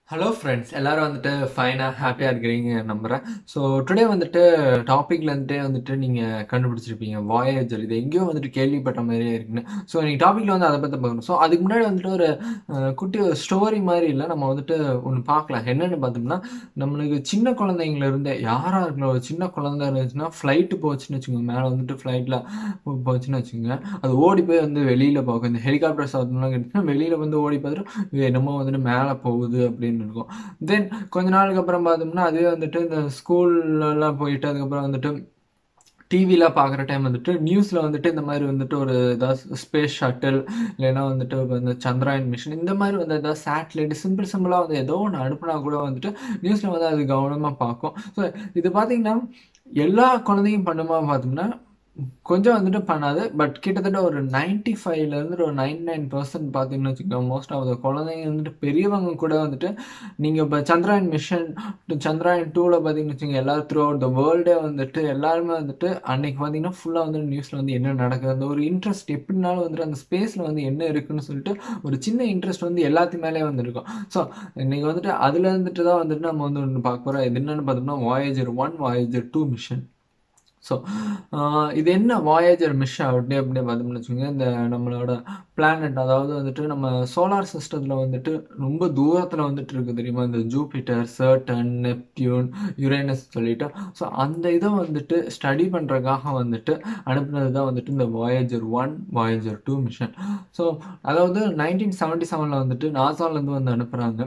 hello friends எல்லாரும் வந்துட்டு ஃபைனாக ஹாப்பியாக இருக்கிறீங்க நம்புகிறேன் ஸோ டுடே வந்துட்டு டாபிக்ல வந்துட்டு வந்துட்டு நீங்கள் கண்டுபிடிச்சிருப்பீங்க வாயேஜர் இது எங்கேயோ வந்துட்டு கேள்விப்பட்ட மாதிரியே இருக்குன்னு ஸோ நீங்கள் டாப்பிக்கில் வந்து அதை பற்றி பார்க்கணும் ஸோ அதுக்கு முன்னாடி வந்துட்டு ஒரு அஹ், குட்டி ஒரு ஸ்டோரி மாதிரி இல்லை நம்ம வந்துட்டு ஒன்று பார்க்கலாம் என்னென்னு பார்த்தோம்னா நம்மளுக்கு சின்ன குழந்தைங்கள இருந்தே யாராக இருக்கணும் ஒரு சின்ன குழந்தை இருந்துச்சுன்னா ஃப்ளைட்டு போச்சுன்னு வச்சுக்கோங்க மேலே வந்துட்டு ஃப்ளைட்டில் போச்சுன்னு வச்சுக்கோங்க அது ஓடி போய் வந்து வெளியில் பார்க்கும் இந்த ஹெலிகாப்டர் சவுண்ட்லாம் கேட்டுச்சுன்னா வெளியில் வந்து ஓடி பார்த்துட்டு இது என்னமோ வந்துட்டு மேலே போகுது அப்படின்னு இருக்கும் தென் கொஞ்ச நாளுக்கு அப்புறம் பார்த்தோம்னா அதுவே வந்துட்டு இந்த ஸ்கூல்லலாம் போயிட்டு அதுக்கப்புறம் வந்துட்டு டிவியில் பார்க்குற டைம் வந்துட்டு நியூஸில் வந்துட்டு இந்த மாதிரி வந்துட்டு ஒரு ஏதாவது ஸ்பேஸ் ஷட்டில் இல்லைன்னா வந்துட்டு இப்ப இந்த சந்திராயன் மிஷன் இந்த மாதிரி வந்து ஏதாவது சேட்டலைட் சிம்பிள் சிம்பிளாக வந்து ஏதோ ஒன்று அனுப்புனா கூட வந்துட்டு நியூஸில் வந்து அது கவனமாக பார்க்கும் ஸோ இது பார்த்தீங்கன்னா எல்லா குழந்தையும் பண்ணுமா பார்த்தோம்னா கொஞ்சம் வந்துட்டு பண்ணாது பட் கிட்டத்தட்ட ஒரு நைன்டி ஃபைவ்லேருந்து ஒரு நைன்டி நைன் பர்சன்ட் பார்த்தீங்கன்னு வச்சுக்கோங்க மோஸ்ட் ஆஃப் த குழந்தைங்க வந்துட்டு பெரியவங்க கூட வந்துட்டு நீங்கள் இப்போ சந்திராயன் மிஷன் சந்திராயன் டூவில் பார்த்தீங்கன்னு வச்சுக்கோங்க எல்லாரும் த்ரூ அவுட் த வேர்ல்டே வந்துட்டு எல்லாருமே வந்துட்டு அன்னைக்கு பார்த்தீங்கன்னா ஃபுல்லாக வந்து நியூஸில் வந்து என்ன நடக்குது அந்த ஒரு இன்ட்ரெஸ்ட் எப்படினாலும் வந்துட்டு அந்த ஸ்பேஸில் வந்து என்ன இருக்குன்னு சொல்லிட்டு ஒரு சின்ன இன்ட்ரெஸ்ட் வந்து எல்லாத்து மேலேயே வந்து இருக்கும் ஸோ இன்னைக்கு வந்துட்டு அதில் இருந்துட்டு தான் வந்துட்டு நம்ம வந்து ஒன்று பார்க்க போகிறோம் இது என்னென்னு பார்த்தோம்னா Voyager one Voyager two mission so இது என்ன வாயேஜர் மிஷன் அப்படி அப்படி பார்த்தோம்னு வச்சுக்கோங்க இந்த நம்மளோட பிளானட் அதாவது வந்துட்டு நம்ம சோலார் சிஸ்டத்தில் வந்துட்டு ரொம்ப தூரத்தில் வந்துட்டு இருக்கு தெரியுமா இந்த ஜூபிட்டர் சர்டன் நெப்டியூன் யுரேனஸ் சொல்லிட்டு ஸோ அந்த இதை வந்துட்டு ஸ்டடி பண்ணுறதுக்காக வந்துட்டு அனுப்புனது தான் வந்துட்டு இந்த Voyager one Voyager two mission so அதாவது நைன்டீன் செவன்ட்டி செவனில் வந்துட்டு நாசாலேருந்து வந்து அனுப்புகிறாங்க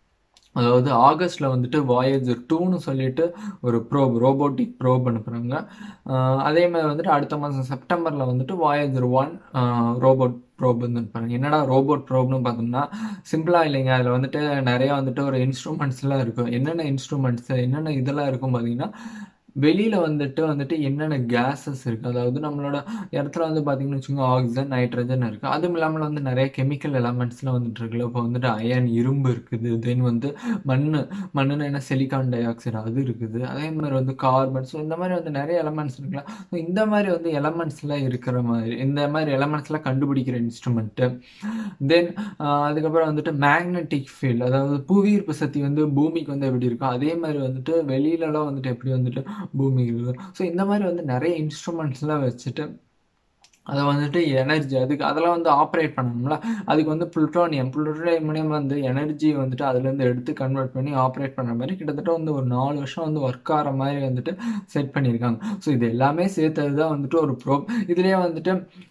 அதாவது ஆகஸ்ட்டில் வந்துட்டு வாயேஜர் டூன்னு சொல்லிட்டு ஒரு ப்ரோப் ரோபோட்டிக் ப்ரோப் அனுப்புகிறாங்க அதே மாதிரி வந்துட்டு அடுத்த மாதம் செப்டம்பரில் வந்துட்டு வாயேஜர் ஒன் ரோபோட் ப்ரோப் வந்து அனுப்புகிறாங்க என்னடா ரோபோட் ப்ரோப்னு பார்த்தோம்னா சிம்பிளாக இல்லைங்க அதில் வந்துட்டு நிறையா வந்துட்டு ஒரு இன்ஸ்ட்ருமெண்ட்ஸ்லாம் இருக்கும் என்னென்ன இன்ஸ்ட்ருமெண்ட்ஸ் என்னென்ன இதெல்லாம் இருக்கும் பார்த்தீங்கன்னா வெளியில் வந்துட்டு வந்துட்டு என்னென்ன கேஸஸ் இருக்குது அதாவது நம்மளோட இடத்துல வந்து பார்த்தீங்கன்னு வச்சுக்கோங்க ஆக்சிஜன் நைட்ரஜன் இருக்குது அதுவும் இல்லாமல் வந்து நிறைய கெமிக்கல் எலமெண்ட்ஸ்லாம் வந்துட்டு இருக்குல்ல இப்போ வந்துட்டு அயன் இரும்பு இருக்குது தென் வந்து மண் மண்ணுன்னு என்ன சிலிக்கான் டை ஆக்சைடு அது இருக்குது அதே மாதிரி வந்து கார்பன் ஸோ இந்த மாதிரி வந்து நிறைய எலமெண்ட்ஸ் இருக்குல்ல ஸோ இந்த மாதிரி வந்து எலமெண்ட்ஸ்லாம் இருக்கிற மாதிரி இந்த மாதிரி எலமெண்ட்ஸ்லாம் கண்டுபிடிக்கிற இன்ஸ்ட்ருமெண்ட்டு தென் அதுக்கப்புறம் வந்துட்டு மேக்னெட்டிக் ஃபீல்டு அதாவது புவியீர்ப்பு சக்தி வந்து பூமிக்கு வந்து எப்படி இருக்கும் அதே மாதிரி வந்துட்டு வெளியிலலாம் வந்துட்டு எப்படி வந்துட்டு பூமி இருக்குது ஸோ இந்த மாதிரி வந்து நிறைய இன்ஸ்ட்ருமெண்ட்ஸ்லாம் வச்சுட்டு அதை வந்துட்டு எனர்ஜி அதுக்கு அதெல்லாம் வந்து ஆப்ரேட் பண்ணணும்ல அதுக்கு வந்து புளுட்டோனியம் புளுட்டோனியம் வந்து எனர்ஜி வந்துட்டு அதுலேருந்து எடுத்து கன்வெர்ட் பண்ணி ஆப்ரேட் பண்ணுற மாதிரி கிட்டத்தட்ட வந்து ஒரு நாலு வருஷம் வந்து ஒர்க் ஆகிற மாதிரி வந்துட்டு செட் பண்ணியிருக்காங்க ஸோ இது எல்லாமே சேர்த்தது தான் வந்துட்டு ஒரு ப்ரோப் இதுலேயே வந்துட்டு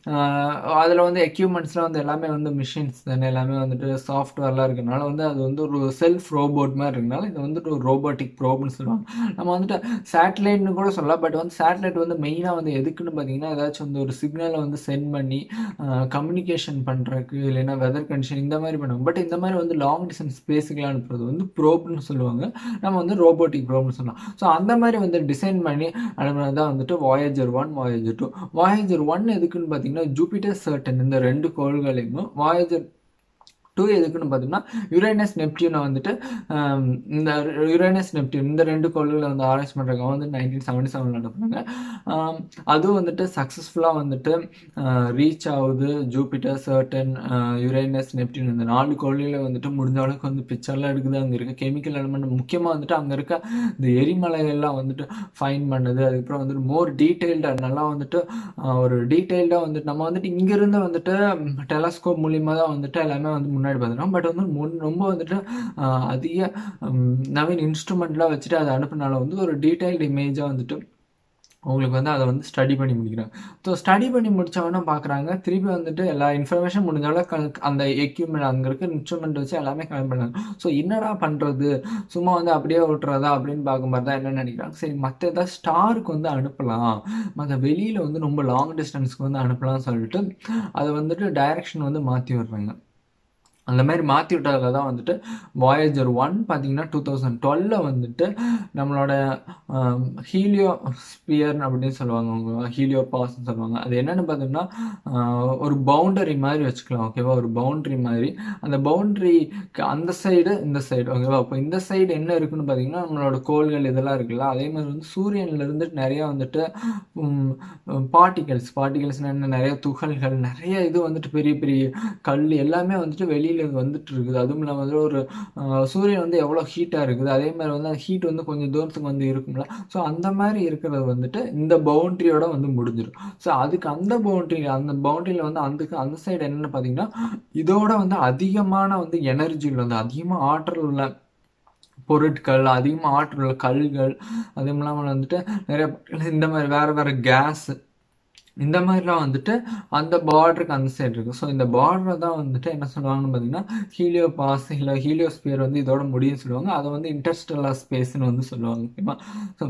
அதில் வந்து எக்யூப்மெண்ட்ஸ்லாம் வந்து எல்லாமே வந்து மிஷின்ஸ் தானே எல்லாமே வந்துட்டு சாஃப்ட்வேர்லாம் இருக்கனால வந்து அது வந்து ஒரு செல்ஃப் ரோபோட் மாதிரி இருக்கனால இது வந்துட்டு ஒரு ரோபோட்டிக் ப்ரோப்னு சொல்லுவாங்க நம்ம வந்துட்டு சேட்டலைட்னு கூட சொல்லலாம் பட் வந்து சேட்டலைட் வந்து மெயினாக வந்து எதுக்குன்னு பார்த்தீங்கன்னா ஏதாச்சும் வந்து ஒரு சிக்னலை வந்து சென்ட் பண்ணி கம்யூனிகேஷன் பண்ணுறதுக்கு இல்லைன்னா வெதர் கண்டிஷன் இந்த மாதிரி பண்ணுவாங்க பட் இந்த மாதிரி வந்து லாங் டிஸ்டன்ஸ் ஸ்பேஸுக்குலாம் அனுப்புறது வந்து ப்ரோப்னு சொல்லுவாங்க நம்ம வந்து ரோபோட்டிக் ப்ரோப்னு சொல்லலாம் ஸோ அந்த மாதிரி வந்து டிசைன் பண்ணி அனுப்புனது தான் வந்துட்டு Voyager one Voyager two Voyager one எதுக்குன்னு பார்த்தீங்கன்னா ஜூபிட்டர் சர்டன் இந்த ரெண்டு கோள்களையும் வாயேஜர் டூ எதுக்குன்னு பார்த்தோம்னா யுரேனஸ் நெப்டியூனை வந்துட்டு ஆம், இந்த யுரேனஸ் நெப்டியூன் இந்த ரெண்டு கோள்களை வந்து ஆராய்ச்சி பண்ணுறதுக்காக வந்து நைன்டீன் செவன்டி செவனில் நடப்புறாங்க ஆம், அதுவும் வந்துட்டு சக்ஸஸ்ஃபுல்லாக வந்துட்டு ரீச் ஆகுது ஜூபிட்டர் சர்டன் யுரேனஸ் நெப்டியூன் இந்த நாலு கோள்களில் வந்துட்டு முடிஞ்ச அளவுக்கு வந்து பிக்சர்லாம் எடுக்குது அங்கே இருக்க கெமிக்கல் எலமெண்ட் முக்கியமாக வந்துட்டு அங்கே இருக்க இந்த எரிமலைகள்லாம் வந்துட்டு ஃபைன் பண்ணுது அதுக்கப்புறம் வந்துட்டு மோர் டீட்டெயில்டாக நல்லா வந்துட்டு ஆஹ், ஒரு டீட்டெயில்டாக வந்துட்டு நம்ம வந்துட்டு இங்கேருந்து வந்துட்டு டெலஸ்கோப் மூலியமாக தான் வந்துட்டு எல்லாமே வந்து முன்னாடி பார்த்துருக்கோம் பட் வந்து முன் ரொம்ப வந்துட்டு ஆஹ், அதிக ஹம், நவீன இன்ஸ்ட்ருமெண்ட்லாம் வச்சுட்டு அதை அனுப்புனால வந்து ஒரு டீட்டெயில்டு இமேஜாக வந்துட்டு உங்களுக்கு வந்து அதை வந்து ஸ்டடி பண்ணி முடிக்கிறாங்க ஸோ ஸ்டடி பண்ணி முடிச்சவொடனே பார்க்குறாங்க திருப்பி வந்துட்டு எல்லா இன்ஃபர்மேஷன் முடிஞ்ச அளவுக்கு அந்த எக்யூப்மெண்ட் அங்கே இருக்க இன்ஸ்ட்ருமெண்ட் வச்சு எல்லாமே கலெக்ட் பண்ணாங்க ஸோ என்னடா பண்ணுறது சும்மா வந்து அப்படியே விட்டுறதா அப்படின்னு பார்க்கும்போது தான் என்ன நினைக்கிறாங்க சரி மற்ற ஏதாவது ஸ்டாருக்கு வந்து அனுப்பலாம் மற்ற வெளியில் வந்து ரொம்ப லாங் டிஸ்டன்ஸ்க்கு வந்து அனுப்பலாம்னு சொல்லிட்டு அதை வந்துட்டு டைரக்ஷன் வந்து மாற்றி விடுறாங்க அந்த மாதிரி மாற்றி விட்டதில் தான் வந்துட்டு வாயேஜர் ஒன் பார்த்தீங்கன்னா டூ தௌசண்ட் டுவெல்ல வந்துட்டு நம்மளோட ஹீலியோ ஸ்பியர் அப்படின்னு சொல்லுவாங்க அவங்க ஹீலியோ பாஸ்ன்னு சொல்லுவாங்க அது என்னென்னு பார்த்தோம்னா ஆஹ், ஒரு பவுண்டரி மாதிரி வச்சுக்கலாம் ஓகேவா ஒரு பவுண்டரி மாதிரி அந்த பவுண்டரிக்கு அந்த சைடு இந்த சைடு ஓகேவா அப்போ இந்த சைடு என்ன இருக்குன்னு பார்த்தீங்கன்னா நம்மளோட கோள்கள் இதெல்லாம் இருக்குல்ல அதே மாதிரி வந்து சூரியன்ல இருந்து நிறைய வந்துட்டு பார்ட்டிகல்ஸ் பார்ட்டிகல்ஸ் என்ன நிறைய துகள்கள் நிறைய இது வந்துட்டு பெரிய பெரிய கல் எல்லாமே வந்துட்டு வெளியில வெளியில் வந்துட்டு இருக்குது அதுவும் இல்லாமல் வந்து ஒரு ஆஹ், சூரியன் வந்து எவ்வளோ ஹீட்டாக இருக்குது அதே மாதிரி வந்து அந்த ஹீட் வந்து கொஞ்சம் தூரத்துக்கு வந்து இருக்கும்ல ஸோ அந்த மாதிரி இருக்கிறது வந்துட்டு இந்த பவுண்ட்ரியோட வந்து முடிஞ்சிடும் ஸோ அதுக்கு அந்த பவுண்ட்ரி அந்த பவுண்ட்ரியில் வந்து அதுக்கு அந்த சைடு என்னென்னு பார்த்தீங்கன்னா இதோட வந்து அதிகமான வந்து எனர்ஜியில் வந்து அதிகமாக ஆற்றல் உள்ள பொருட்கள் அதிகமாக ஆற்றல் உள்ள கல்கள் அதுவும் இல்லாமல் வந்துட்டு நிறைய இந்த மாதிரி வேறு வேறு கேஸ் இந்த மாதிரிலாம் வந்துட்டு அந்த பார்டருக்கு அந்த சைடு இருக்குது ஸோ இந்த பார்டரை தான் வந்துட்டு என்ன சொல்லுவாங்கன்னு பார்த்தீங்கன்னா ஹீலியோ பாஸ் இல்லை ஹீலியோஸ்பியர் வந்து இதோட முடியும்னு சொல்லுவாங்க அதை வந்து இன்டர்ஸ்டெல்லர் ஸ்பேஸ்னு வந்து சொல்லுவாங்க ஓகேவா ஸோ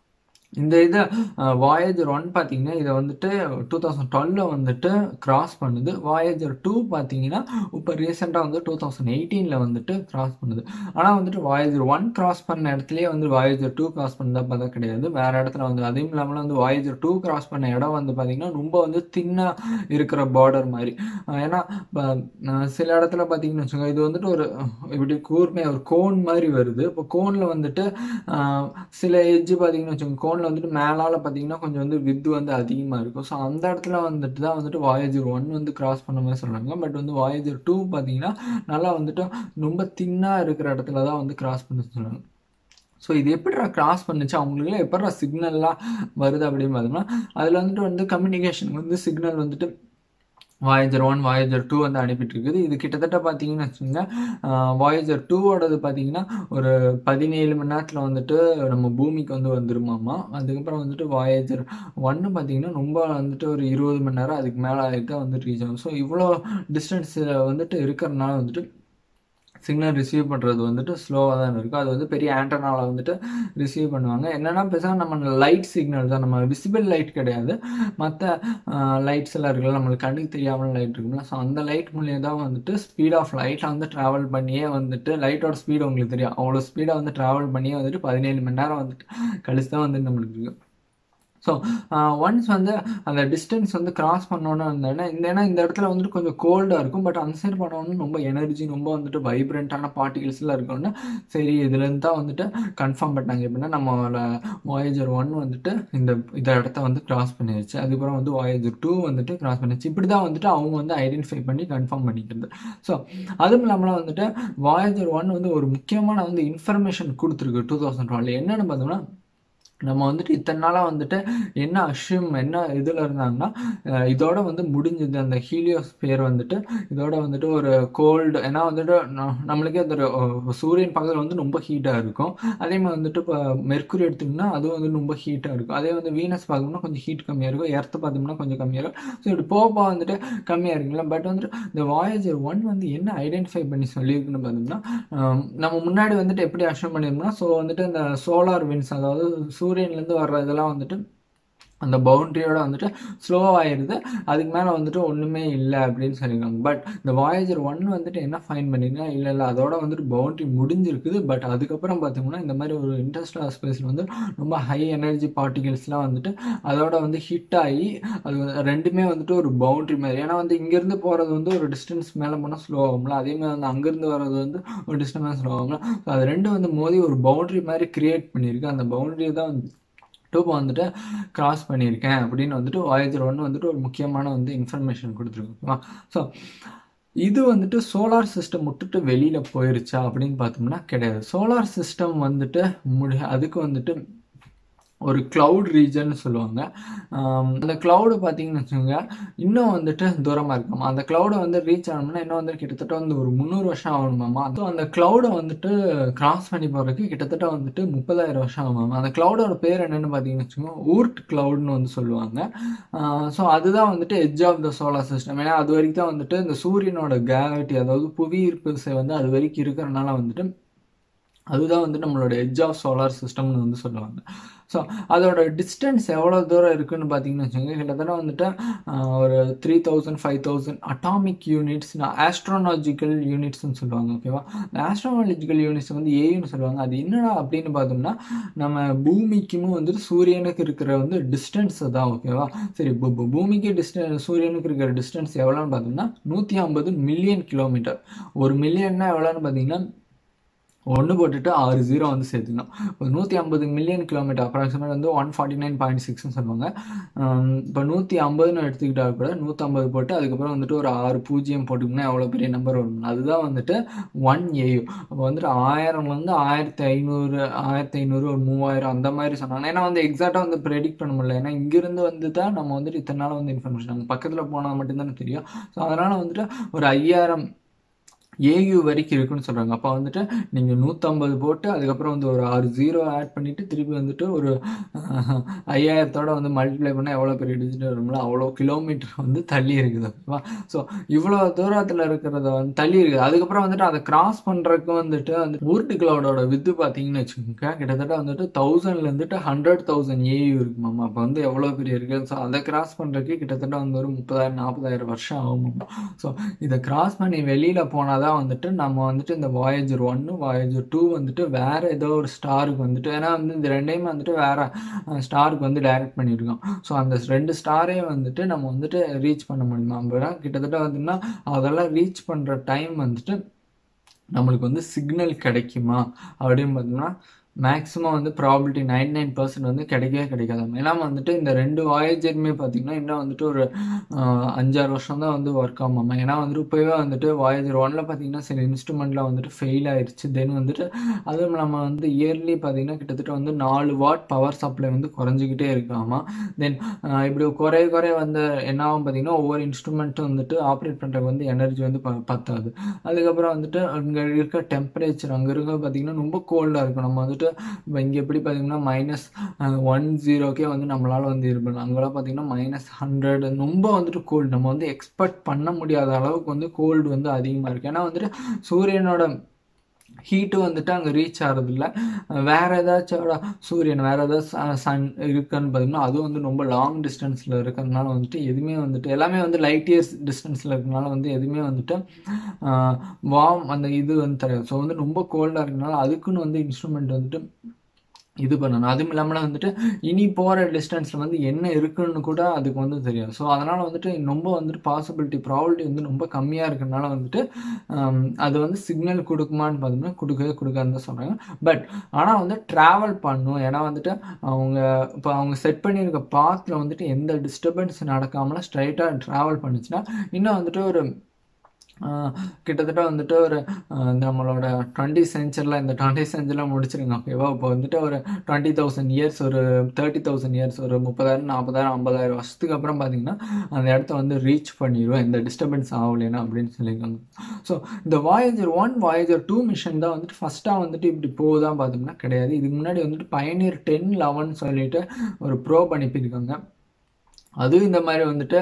இந்த இதை வாயேஜர் ஒன் பார்த்தீங்கன்னா இதை வந்துட்டு டூ தௌசண்ட் டுவெல்ல வந்துட்டு கிராஸ் பண்ணுது வாயேஜர் டூ பார்த்தீங்கன்னா இப்போ ரீசெண்டாக வந்து டூ தௌசண்ட் எயிட்டீனில் வந்துட்டு கிராஸ் பண்ணுது ஆனால் வந்துட்டு வாயேஜர் ஒன் கிராஸ் பண்ண இடத்துலயே வந்து வாயேஜர் டூ கிராஸ் பண்ணதா பார்த்தா கிடையாது வேறு இடத்துல வந்து அதையும் இல்லாமல் வந்து வாயேஜர் டூ கிராஸ் பண்ண இடம் வந்து பார்த்தீங்கன்னா ரொம்ப வந்து தின்னாக இருக்கிற பார்டர் மாதிரி அஹ் ஏன்னா இப்போ அஹ் சில இடத்துல பார்த்தீங்கன்னு வச்சுக்கோங்க இது வந்துட்டு ஒரு அஹ், இப்படி கூர்மையாக ஒரு கோன் மாதிரி வருது இப்போ கோனில் வந்துட்டு அஹ், சில எட்ஜ் பார்த்தீங்கன்னு வச்சுக்கோங்க கோனில் வந்துட்டு மேலால் பார்த்தீங்கன்னா கொஞ்சம் வந்து வித்து வந்து அதிகமாக இருக்கும் ஸோ அந்த இடத்துல வந்துட்டு தான் வந்துட்டு வாயேஜர் ஒன் வந்து கிராஸ் பண்ண மாதிரி சொல்கிறாங்க பட் வந்து வாயேஜர் டூ பார்த்தீங்கன்னா நல்லா வந்துட்டு ரொம்ப தின்னாக இருக்கிற இடத்துல தான் வந்து கிராஸ் பண்ண சொல்கிறாங்க ஸோ இது எப்படிடா கிராஸ் பண்ணுச்சு அவங்களுக்குலாம் எப்படிடா சிக்னல்லாம் வருது அப்படின்னு பார்த்தோம்னா அதில் வந்துட்டு வந்து கம்யூனிகேஷன் வந்து சிக்னல் வந்துட்டு வாயேஜர் ஒன் வாயேஜர் டூ வந்து அனுப்பிட்டு இருக்குது இது கிட்டத்தட்ட பார்த்தீங்கன்னு வச்சுக்கோங்க வாயேஜர் டூவோடது பார்த்தீங்கன்னா ஒரு பதினேழு மணி நேரத்தில் வந்துட்டு நம்ம பூமிக்கு வந்து வந்துருமாமா அதுக்கப்புறம் வந்துட்டு வாயேஜர் ஒன்று பார்த்தீங்கன்னா ரொம்ப வந்துட்டு ஒரு இருபது மணி நேரம் அதுக்கு மேலே ஆகிட்டு வந்துட்டு ரீச் ஆகும் ஸோ இவ்வளோ டிஸ்டன்ஸில் வந்துட்டு இருக்கிறனால வந்துட்டு சிக்னல் ரிசீவ் பண்ணுறது வந்துட்டு ஸ்லோவாக தான் இருக்கும் அது வந்து பெரிய ஆண்டனாவில் வந்துட்டு ரிசீவ் பண்ணுவாங்க என்னென்னா பேசாமல் நம்ம லைட் சிக்னல் தான் நம்ம விசிபிள் லைட் கிடையாது மற்ற லைட்ஸ் எல்லாம் இருக்குல்ல நம்மளுக்கு கண்ணுக்கு தெரியாமல் லைட் இருக்குல்ல ஸோ அந்த லைட் மூலியம் தான் வந்துட்டு ஸ்பீட் ஆஃப் லைட்டில் வந்து ட்ராவல் பண்ணியே வந்துட்டு லைட்டோட ஸ்பீடு உங்களுக்கு தெரியும் அவ்வளோ ஸ்பீடாக வந்து ட்ராவல் பண்ணியே வந்துட்டு பதினேழு மணி நேரம் வந்துட்டு கழிச்சு தான் வந்து நம்மளுக்கு இருக்கு ஸோ ஒன்ஸ் வந்து அந்த டிஸ்டன்ஸ் வந்து கிராஸ் பண்ணோன்னு இருந்தேன்னா இந்த ஏன்னா இந்த இடத்துல வந்துட்டு கொஞ்சம் கோல்டாக இருக்கும் பட் அந்த சைடு பண்ணோன்னு ரொம்ப எனர்ஜி ரொம்ப வந்துட்டு வைப்ரண்ட்டான பார்ட்டிகல்ஸ்லாம் இருக்கும்னா சரி இதுலேருந்து தான் வந்துட்டு கன்ஃபார்ம் பண்ணாங்க எப்படின்னா நம்மளோட வாயேஜர் ஒன் வந்துட்டு இந்த இந்த இடத்த வந்து கிராஸ் பண்ணிடுச்சு அதுக்கப்புறம் வந்து வாயேஜர் டூ வந்துட்டு கிராஸ் பண்ணிடுச்சு இப்படி தான் வந்துட்டு அவங்க வந்து ஐடென்டிஃபை பண்ணி கன்ஃபார்ம் பண்ணிக்கிறது ஸோ அதுவும் இல்லாமல் வந்துட்டு வாயேஜர் ஒன் வந்து ஒரு முக்கியமான வந்து இன்ஃபர்மேஷன் கொடுத்துருக்கு டூ தௌசண்ட் டுவெல் என்னென்னு பார்த்தோம்னா நம்ம வந்துட்டு இத்தனை நாளாக வந்துட்டு என்ன அஷ்யூம் என்ன இதில் இருந்தாங்கன்னா அஹ் இதோட வந்து முடிஞ்சது அந்த ஹீலியோஸ்பியர் வந்துட்டு இதோட வந்துட்டு ஒரு கோல்டு ஏன்னா வந்துட்டு ந- நம்மளுக்கே அந்த ஒரு, அஹ், சூரியன் பக்கத்தில் வந்து ரொம்ப ஹீட்டாக இருக்கும் அதே மாதிரி வந்துட்டு இப்போ மெர்க்குரி எடுத்திங்கன்னா அதுவும் வந்து ரொம்ப ஹீட்டாக இருக்கும் அதே வந்து வீனஸ் பார்த்தோம்னா கொஞ்சம் ஹீட் கம்மியாக இருக்கும் எர்த்து பார்த்தோம்னா கொஞ்சம் கம்மியாக இருக்கும் ஸோ இப்படி போக போக வந்துட்டு கம்மியாக இருக்குங்களா பட் வந்துட்டு இந்த வாயேஜர் ஒன் வந்து என்ன ஐடென்டிஃபை பண்ணி சொல்லியிருக்குன்னு பார்த்தோம்னா ஆம், நம்ம முன்னாடி வந்துட்டு எப்படி அஷ்யூம் பண்ணியிருந்தோம்னா ஸோ வந்துட்டு இந்த சோலார் வின்ஸ் அதாவது சூரியன்லேருந்து வர்ற இதெல்லாம் வந்துட்டு அந்த பவுண்ட்ரியோட வந்துட்டு ஸ்லோவாகிடுது அதுக்கு மேலே வந்துட்டு ஒன்றுமே இல்லை அப்படின்னு சொல்லியிருக்காங்க பட் இந்த வாயேஜர் ஒன் வந்துட்டு என்ன ஃபைன் பண்ணிருந்தா இல்லை இல்லை அதோட வந்துட்டு பவுண்ட்ரி முடிஞ்சிருக்குது பட் அதுக்கப்புறம் பார்த்தோம்னா இந்த மாதிரி ஒரு இன்டர்ஸ்டல் ஸ்பேஸில் வந்து ரொம்ப ஹை எனர்ஜி பார்ட்டிகல்ஸ்லாம் வந்துட்டு அதோட வந்து ஹிட் ஆகி அது வந்து ரெண்டுமே வந்துட்டு ஒரு பவுண்ட்ரி மாதிரி ஏன்னா வந்து இங்கேருந்து போகிறது வந்து ஒரு டிஸ்டன்ஸ் மேலே போனால் ஸ்லோ ஆகும்ல அதே மாதிரி வந்து அங்கேருந்து வர்றது வந்து ஒரு டிஸ்டன்ஸ் ஸ்லோ ஆகும்ல So அது ரெண்டும் வந்து மோதி ஒரு பவுண்ட்ரி மாதிரி கிரியேட் பண்ணியிருக்கு அந்த பவுண்ட்ரி தான் வந்து டூப் வந்துட்டு கிராஸ் பண்ணியிருக்கேன் அப்படின்னு வந்துட்டு வாயேஜர் ஒன்று வந்துட்டு ஒரு முக்கியமான வந்து இன்ஃபர்மேஷன் கொடுத்துருக்கோம் ஸோ இது வந்துட்டு சோலார் சிஸ்டம் விட்டுட்டு வெளியில் போயிருச்சா அப்படின்னு பார்த்தோம்னா கிடையாது சோலார் சிஸ்டம் வந்துட்டு முடி அதுக்கு வந்துட்டு ஒரு க்ளவுட் ரீஜன் சொல்லுவாங்க ஆம், அந்த க்ளவுடு பார்த்தீங்கன்னு வச்சுக்கோங்க இன்னும் வந்துட்டு தூரமாக இருக்காமா அந்த க்ளவுடை வந்து ரீச் ஆகணும்னா இன்னும் வந்து கிட்டத்தட்ட வந்து ஒரு முந்நூறு வருஷம் ஆகணுமாமா ஸோ அந்த க்ளவுடை வந்துட்டு கிராஸ் பண்ணி போகிறதுக்கு கிட்டத்தட்ட வந்துட்டு முப்பதாயிரம் வருஷம் ஆகுமாமா அந்த க்ளவுடோட பேர் என்னன்னு பார்த்தீங்கன்னு வச்சுக்கோங்க ஊர்ட் க்ளவுட்னு வந்து சொல்லுவாங்க ஸோ அதுதான் வந்துட்டு edge of the solar system ஏன்னா அது வரைக்கும் தான் வந்துட்டு இந்த சூரியனோட கிராவிட்டி அதாவது புவி ஈர்ப்பு விசை வந்து அது வரைக்கும் இருக்கிறனால வந்துட்டு அதுதான் வந்து நம்மளோட எட்ஜ் ஆஃப் சோலார் சிஸ்டம்னு வந்து சொல்லுவாங்க ஸோ அதோட டிஸ்டன்ஸ் எவ்வளோ தூரம் இருக்குன்னு பார்த்தீங்கன்னு வச்சுக்கோங்க கிட்டத்தட்ட வந்துட்டு ஆஹ், ஒரு three thousand five thousand atomic units astronomical யூனிட்ஸ்னு சொல்லுவாங்க ஓகேவா இந்த ஆஸ்ட்ரோனாலஜிக்கல் யூனிட்ஸ் வந்து ஏன்னு சொல்லுவாங்க அது என்னடா அப்படின்னு பார்த்தோம்னா நம்ம பூமிக்கும் வந்துட்டு சூரியனுக்கு இருக்கிற வந்து டிஸ்டன்ஸ் தான் ஓகேவா சரி பூ- பூ- பூமிக்கு டிஸ்டன்ஸ் சூரியனுக்கு இருக்கிற டிஸ்டன்ஸ் எவ்வளோன்னு பார்த்தோம்னா நூற்றி ஐம்பது மில்லியன் கிலோமீட்டர் ஒரு மில்லியன்னா எவ்வளோன்னு பார்த்தீங்கன்னா ஒன்று போட்டுட்டு ஆறு ஜீரோ வந்து சேர்த்துக்கணும் இப்போ நூற்றி ஐம்பது மில்லியன் கிலோமீட்டர் அப்ராக்சிமேட் வந்து ஒன் ஃபார்ட்டி நைன் பாயிண்ட் சிக்ஸ்னு சொல்லுவாங்க இப்போ நூற்றி ஐம்பதுன்னு எடுத்துக்கிட்டா கூட நூற்றம்பது போட்டு அதுக்கப்புறம் வந்துட்டு ஒரு ஆறு பூஜ்ஜியம் போட்டுக்கோங்கன்னா எவ்வளோ பெரிய நம்பர் வரும் அதுதான் வந்துட்டு ஒன் ஏயு அப்போ வந்துட்டு ஆயிரம்லேருந்து ஆயிரத்தி ஐநூறு ஆயிரத்தி ஐநூறு ஒரு மூவாயிரம் அந்த மாதிரி சொன்னாங்க ஏன்னா வந்து எக்ஸாக்டாக வந்து ப்ரெடிக்ட் பண்ண முடியல ஏன்னா இங்கேருந்து வந்து தான் நம்ம வந்துட்டு இத்தனை நாள் வந்து இன்ஃபர்மேஷன் நம்ம பக்கத்தில் போனால் மட்டும்தானே தெரியும் ஸோ அதனால் வந்துட்டு ஒரு ஐயாயிரம் ஏயு வரைக்கும் இருக்குன்னு சொல்கிறாங்க அப்போ வந்துட்டு நீங்கள் நூற்றம்பது போட்டு அதுக்கப்புறம் வந்து ஒரு ஆறு ஜீரோ ஆட் பண்ணிவிட்டு திருப்பி வந்துட்டு ஒரு ஐயாயிரத்தோட வந்து மல்டிப்ளை பண்ணால் எவ்வளோ பெரிய டிஜிட் வரும்ல அவ்வளோ கிலோமீட்டர் வந்து தள்ளி இருக்குது ஓகேவா ஸோ இவ்வளோ தூரத்தில் இருக்கிறத வந்து தள்ளி இருக்குது அதுக்கப்புறம் வந்துட்டு அதை கிராஸ் பண்ணுறதுக்கு வந்துட்டு அந்த ஊர்ட்டு கிளவுடோட வித்து பார்த்தீங்கன்னு வச்சுக்கோங்க கிட்டத்தட்ட வந்துட்டு தௌசண்ட்லேருந்துட்டு ஹண்ட்ரட் தௌசண்ட் ஏயு இருக்குமாம்மா அப்போ வந்து எவ்வளோ பெரிய இருக்குது ஸோ அதை கிராஸ் பண்ணுறதுக்கு கிட்டத்தட்ட வந்து ஒரு முப்பதாயிரம் நாற்பதாயிரம் வருஷம் ஆகுமாம்மா ஸோ இதை கிராஸ் பண்ணி வெளியில் போனால் தான் வந்துட்டு நம்ம வந்துட்டு இந்த வாயேஜர் ஒன்று வாயேஜர் டூ வந்துட்டு வேறு ஏதோ ஒரு ஸ்டாருக்கு வந்துட்டு ஏன்னா வந்து இந்த ரெண்டையுமே வந்துட்டு வேறு ஸ்டாருக்கு வந்து டைரக்ட் பண்ணியிருக்கோம் ஸோ அந்த ரெண்டு ஸ்டாரே வந்துட்டு நம்ம வந்துட்டு ரீச் பண்ண முடியுமா அப்படின்னா கிட்டத்தட்ட வந்துன்னா அதெல்லாம் ரீச் பண்ணுற டைம் வந்துட்டு நம்மளுக்கு வந்து சிக்னல் கிடைக்குமா அப்படின்னு பார்த்தோம்னா மேக்ஸிமம் வந்து ப்ராபிலிட்டி நைன் நைன் பர்சன்ட் வந்து கிடைக்கவே கிடைக்காது ஏன்னா வந்துட்டு இந்த ரெண்டு வாயேஜருமே பார்த்தீங்கன்னா இன்னும் வந்துட்டு ஒரு அஞ்சாறு வருஷம் தான் வந்து ஒர்க் ஆகாமல் ஏன்னா வந்துட்டு இப்போவே வந்துட்டு வாயேஜர் ஒன்ல பார்த்தீங்கன்னா சில இன்ஸ்ட்ருமெண்ட்டில் வந்துட்டு ஃபெயில் ஆயிடுச்சு தென் வந்துட்டு அதுவும் நம்ம வந்து இயர்லி பார்த்தீங்கன்னா கிட்டத்தட்ட வந்து நாலு வாட் பவர் சப்ளை வந்து குறைஞ்சிக்கிட்டே இருக்காமா தென் இப்படி குறைய குறைய வந்து என்ன ஆகும் பார்த்தீங்கன்னா ஒவ்வொரு இன்ஸ்ட்ருமெண்ட்டும் வந்துட்டு ஆப்ரேட் பண்ணுறதுக்கு வந்து எனர்ஜி வந்து ப பத்தாது அதுக்கப்புறம் வந்துட்டு அங்கே இருக்க டெம்பரேச்சர் அங்கே இருக்க பார்த்தீங்கன்னா ரொம்ப கோல்டாக இருக்கும் நம்ம வந்துட்டு இப்போ இங்கே எப்படி பார்த்தீங்கன்னா மைனஸ் ஒன் ஜீரோக்கே வந்து நம்மளால் வந்து இருப்போம் அங்கெல்லாம் பார்த்தீங்கன்னா மைனஸ் ஹண்ட்ரட் ரொம்ப வந்துட்டு கோல்டு நம்ம வந்து எக்ஸ்பெக்ட் பண்ண முடியாத அளவுக்கு வந்து கோல்டு வந்து அதிகமாக இருக்குது ஏன்னா வந்துட்டு சூரியனோட ஹீட்டு வந்துட்டு அங்கே ரீச் ஆகிறதில்ல வேறு ஏதாச்சும் சூரியன் வேறு ஏதாச்சும் சன் இருக்குன்னு பார்த்தீங்கன்னா அதுவும் வந்து ரொம்ப லாங் டிஸ்டன்ஸில் இருக்கிறதுனால வந்துட்டு எதுவுமே வந்துட்டு எல்லாமே வந்து லைட் இயர்ஸ் டிஸ்டன்ஸில் இருக்கிறதுனால வந்து எதுவுமே வந்துட்டு வார்ம் அந்த இது வந்து தராது ஸோ வந்து ரொம்ப கோல்டாக இருக்கிறதுனால அதுக்குன்னு வந்து இன்ஸ்ட்ருமெண்ட் வந்துட்டு இது பண்ணணும் அதுவும் இல்லாமல் வந்துட்டு இனி போகிற டிஸ்டன்ஸில் வந்து என்ன இருக்குன்னு கூட அதுக்கு வந்து தெரியும் ஸோ அதனால் வந்துட்டு ரொம்ப வந்துட்டு பாசிபிலிட்டி ப்ராபிலிட்டி வந்து ரொம்ப கம்மியாக இருக்கிறதுனால வந்துட்டு அது வந்து சிக்னல் கொடுக்குமான்னு பார்த்தோம்னா கொடுக்கவே கொடுக்காதுன்னு தான் சொல்கிறாங்க பட் ஆனால் வந்து ட்ராவல் பண்ணும் ஏன்னா வந்துட்டு அவங்க இப்போ அவங்க செட் பண்ணியிருக்க பாத்தில் வந்துட்டு எந்த டிஸ்டர்பன்ஸ் நடக்காமலாம் ஸ்ட்ரைட்டாக ட்ராவல் பண்ணுச்சுன்னா இன்னும் வந்துட்டு ஒரு கிட்டத்தட்ட வந்துட்டு ஒரு நம்மளோட டுவெண்ட்டி சென்ச்சரியில் இந்த டுவெண்ட்டி சென்ச்சரியில் முடிச்சிருங்க ஓகேவா இப்போ வந்துட்டு ஒரு டுவெண்ட்டி தௌசண்ட் இயர்ஸ் ஒரு தேர்ட்டி தௌசண்ட் இயர்ஸ் ஒரு முப்பதாயிரம் நாற்பதாயிரம் ஐம்பதாயிரம் வருஷத்துக்கு அப்புறம் பார்த்தீங்கன்னா அந்த இடத்த வந்து ரீச் பண்ணிடுவோம் இந்த டிஸ்டர்பன்ஸ் ஆகலைன்னா அப்படின்னு சொல்லியிருக்காங்க ஸோ இந்த Voyager one Voyager two mission தான் வந்துட்டு ஃபஸ்ட்டாக வந்துட்டு இப்படி போகுதான் பார்த்தோம்னா கிடையாது இதுக்கு முன்னாடி வந்துட்டு பயனியர் டென் லெவன் சொல்லிட்டு ஒரு ப்ரோப் அனுப்பியிருக்காங்க அதுவும் இந்த மாதிரி வந்துட்டு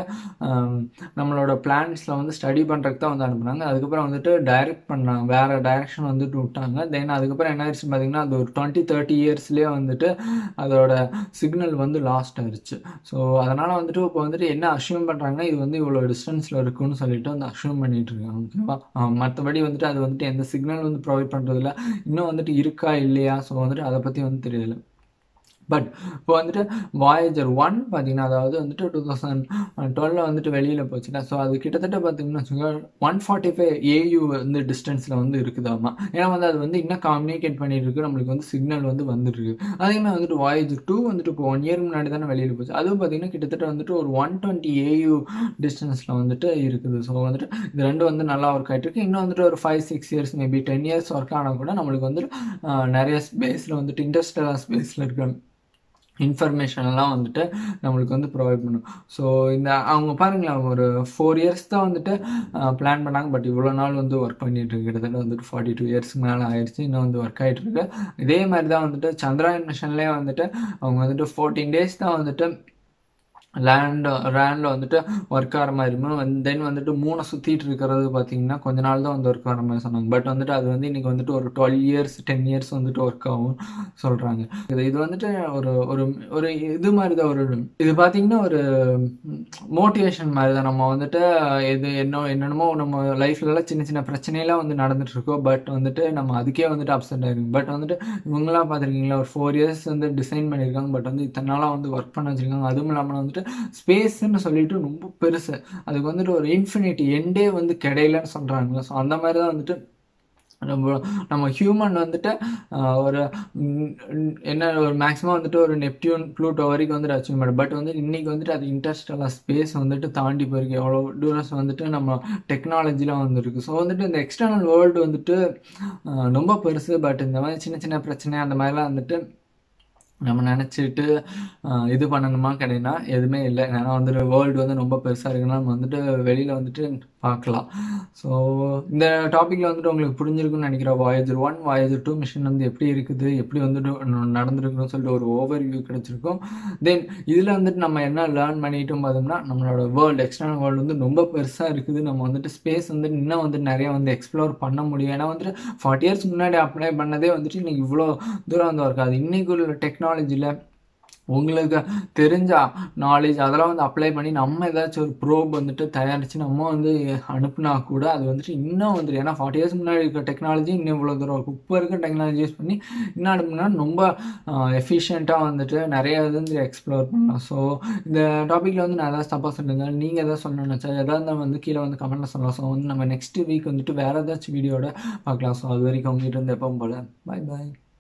நம்மளோட பிளான்ஸில் வந்து ஸ்டடி பண்ணுறதுக்கு தான் வந்து அனுப்புனாங்க அதுக்கப்புறம் வந்துட்டு டைரக்ட் பண்ணாங்க வேறு டைரக்ஷன் வந்துட்டு விட்டாங்க தென் அதுக்கப்புறம் என்ன ஆயிடுச்சு பார்த்தீங்கன்னா அது ஒரு டுவெண்ட்டி தேர்ட்டி இயர்ஸ்லேயே வந்துட்டு அதோட சிக்னல் வந்து லாஸ்ட் ஆயிடுச்சு ஸோ அதனால் வந்துட்டு இப்போ வந்துட்டு என்ன அஷ்யூம் பண்ணுறாங்கன்னா இது வந்து இவ்வளோ டிஸ்டன்ஸில் இருக்குன்னு சொல்லிட்டு வந்து அஷ்யூம் பண்ணிட்டு இருக்காங்க ஓகேவா மற்றபடி வந்துட்டு அது வந்துட்டு எந்த சிக்னல் வந்து ப்ரொவைட் பண்ணுறதில்ல இன்னும் வந்துட்டு இருக்கா இல்லையா ஸோ வந்துட்டு அதை பற்றி வந்து தெரியல பட் இப்போ வந்துட்டு வாயேஜர் ஒன் பார்த்தீங்கன்னா அதாவது வந்துட்டு டூ தௌசண்ட் டுவெலில் வந்துட்டு வெளியில் போச்சுன்னா ஸோ அது கிட்டத்தட்ட பார்த்தீங்கன்னா வச்சுக்கோங்க ஒன் ஃபார்ட்டி ஃபைவ் ஏயு வந்து டிஸ்டன்ஸில் வந்து இருக்குதாமா ஏன்னா வந்து அது வந்து இன்னும் கம்யூனிகேட் பண்ணிட்டு இருக்கு நம்மளுக்கு வந்து சிக்னல் வந்து வந்துட்டு இருக்கு அதே மாதிரி வந்துட்டு வாயேஜர் டூ வந்துட்டு இப்போ ஒன் இயர் முன்னாடி தானே வெளியில் போச்சு அதுவும் பார்த்தீங்கன்னா கிட்டத்தட்ட வந்துட்டு ஒரு ஒன் டுவெண்ட்டி ஏயு டிஸ்டன்ஸில் வந்துட்டு இருக்குது ஸோ வந்துட்டு இது ரெண்டும் வந்து நல்லா ஒர்க் ஆகிட்டு இருக்கு இன்னும் வந்துட்டு ஒரு five six years maybe ten years work ஆனால் கூட நம்மளுக்கு வந்துட்டு நிறைய ஸ்பேஸில் வந்துட்டு இண்டஸ்ட்ரியல் ஸ்பேஸில் இருக்க இன்ஃபர்மேஷன்லாம் வந்துட்டு நம்மளுக்கு வந்து ப்ரொவைட் பண்ணும் ஸோ இந்த அவங்க பாருங்களேன் ஒரு ஃபோர் இயர்ஸ் தான் வந்துட்டு பிளான் பண்ணாங்க பட் இவ்வளோ நாள் வந்து ஒர்க் பண்ணிட்டு இருக்கு கிட்டத்தட்ட வந்துட்டு ஃபார்ட்டி டூ இயர்ஸ்க்கு மேலே ஆயிடுச்சு இன்னும் வந்து ஒர்க் ஆகிட்டு இருக்கு இதே மாதிரி தான் வந்துட்டு சந்திராயன் மிஷன்லேயே வந்துட்டு அவங்க வந்துட்டு ஃபோர்டீன் டேஸ் தான் வந்துட்டு லேண்ட் லேண்டில் வந்துட்டு ஒர்க் ஆகிற மாதிரி இருக்கும் தென் வந்துட்டு மூணை சுற்றிட்டு இருக்கிறது பார்த்தீங்கன்னா கொஞ்ச நாள் தான் வந்து ஒர்க் ஆகிற மாதிரி சொன்னாங்க பட் வந்துட்டு அது வந்து இன்றைக்கி வந்துட்டு ஒரு டுவெல் இயர்ஸ் டென் இயர்ஸ் வந்துட்டு ஒர்க் ஆகும் சொல்கிறாங்க இது இது வந்துட்டு ஒரு ஒரு ஒரு இது மாதிரி தான் ஒரு இது பார்த்தீங்கன்னா ஒரு மோட்டிவேஷன் மாதிரி தான் நம்ம வந்துட்டு இது என்ன என்னென்னமோ நம்ம லைஃப்லலாம் சின்ன சின்ன பிரச்சனையெல்லாம் வந்து நடந்துட்டு இருக்கோம் பட் வந்துட்டு நம்ம அதுக்கே வந்துட்டு அப்செட் ஆயிருக்கும் பட் வந்துட்டு இவங்களாம் பார்த்துருக்கீங்களா ஒரு ஃபோர் இயர்ஸ் வந்து டிசைன் பண்ணியிருக்காங்க பட் வந்து இத்தனை நாளாக வந்து ஒர்க் பண்ண வச்சுருக்காங்க அதுவும் இல்லாமல் வந்துட்டு ஸ்பேஸ்ன்னு சொல்லிட்டு ரொம்ப பெருசு அதுக்கு வந்துட்டு ஒரு இன்ஃபினிட்டி எண்டே வந்து கிடையலன்னு சொல்கிறாங்க ஸோ அந்த மாதிரி தான் வந்துட்டு நம்ம நம்ம ஹியூமன் வந்துட்டு ஆஹ், ஒரு ம், ம், என்ன ஒரு மேக்ஸிமம் வந்துட்டு ஒரு நெப்டியூன் ப்ளூட்டோ வரைக்கும் வந்துட்டு அச்சீவ் பண்ண பட் வந்து இன்னைக்கு வந்துட்டு அது இன்டர்ஸ்டெல்லாம் ஸ்பேஸ் வந்துட்டு தாண்டி போயிருக்கு எவ்வளோ டூரஸ் வந்துட்டு நம்ம டெக்னாலஜிலாம் வந்துருக்கு ஸோ வந்துட்டு இந்த எக்ஸ்டர்னல் வேர்ல்டு வந்துட்டு ஆஹ், ரொம்ப பெருசு பட் இந்த மாதிரி சின்ன சின்ன பிரச்சனை அந்த மாதிரிலாம் வந்துட்டு நம்ம நினச்சிட்டு இது பண்ணணுமா கிடையாதுனா எதுவுமே இல்லை ஏன்னா வந்துட்டு வேர்ல்டு வந்து ரொம்ப பெருசாக இருக்குன்னா நம்ம வந்துட்டு வெளியில் வந்துட்டு பார்க்கலாம் ஸோ இந்த டாப்பிக்கில் வந்துட்டு உங்களுக்கு புரிஞ்சிருக்குன்னு நினைக்கிறேன் Voyager one Voyager two mission வந்து எப்படி இருக்குது எப்படி வந்துட்டு ந- நடந்திருக்குன்னு சொல்லிட்டு ஒரு ஓவர் வியூ கிடைச்சிருக்கும் தென் இதில் வந்துட்டு நம்ம என்ன லேர்ன் பண்ணிட்டும் பார்த்தோம்னா நம்மளோட வேர்ல்டு எக்ஸ்டர்னல் வேர்ல்டு வந்து ரொம்ப பெருசாக இருக்குது நம்ம வந்துட்டு ஸ்பேஸ் வந்து இன்னும் வந்து நிறைய வந்து எக்ஸ்ப்ளோர் பண்ண முடியும் ஏன்னா வந்துட்டு ஃபார்ட்டி இயர்ஸ் முன்னாடி அப்ளை பண்ணதே வந்துட்டு இன்னைக்கு இவ்வளோ தூரம் வந்து இருக்காது இன்னைக்கு உள்ள டெக்னாலஜியில் உங்களுக்கு தெரிஞ்ச நாலேஜ் அதெல்லாம் வந்து அப்ளை பண்ணி நம்ம ஏதாச்சும் ஒரு ப்ரோப் வந்துட்டு தயாரித்து நம்ம வந்து அனுப்புனா கூட அது வந்துட்டு இன்னும் வந்துட்டு ஏன்னா ஃபார்ட்டி இயர்ஸ் முன்னாடி இருக்க டெக்னாலஜி இன்னும் இவ்வளோ தூரம் இருக்கும் இப்போ இருக்க டெக்னாலஜி யூஸ் பண்ணி இன்னும் அனுப்புனா ரொம்ப எஃபிஷியண்ட்டாக வந்துட்டு நிறைய இது வந்து எக்ஸ்ப்ளோர் பண்ணலாம் ஸோ இந்த டாப்பிக்கில் வந்து நான் ஏதாவது தப்பாக சொல்லுங்க நீங்கள் எதாவது சொல்லணும்னு நினச்சா எதாவது வந்து கீழே வந்து கமெண்ட்டில் சொல்லலாம் ஸோ வந்து நம்ம நெக்ஸ்ட் வீக் வந்துட்டு வேறு ஏதாச்சும் வீடியோட பார்க்கலாம் ஸோ அது வரைக்கும் உங்ககிட்ட இருந்து எப்பவும் போல் பாய் பாய்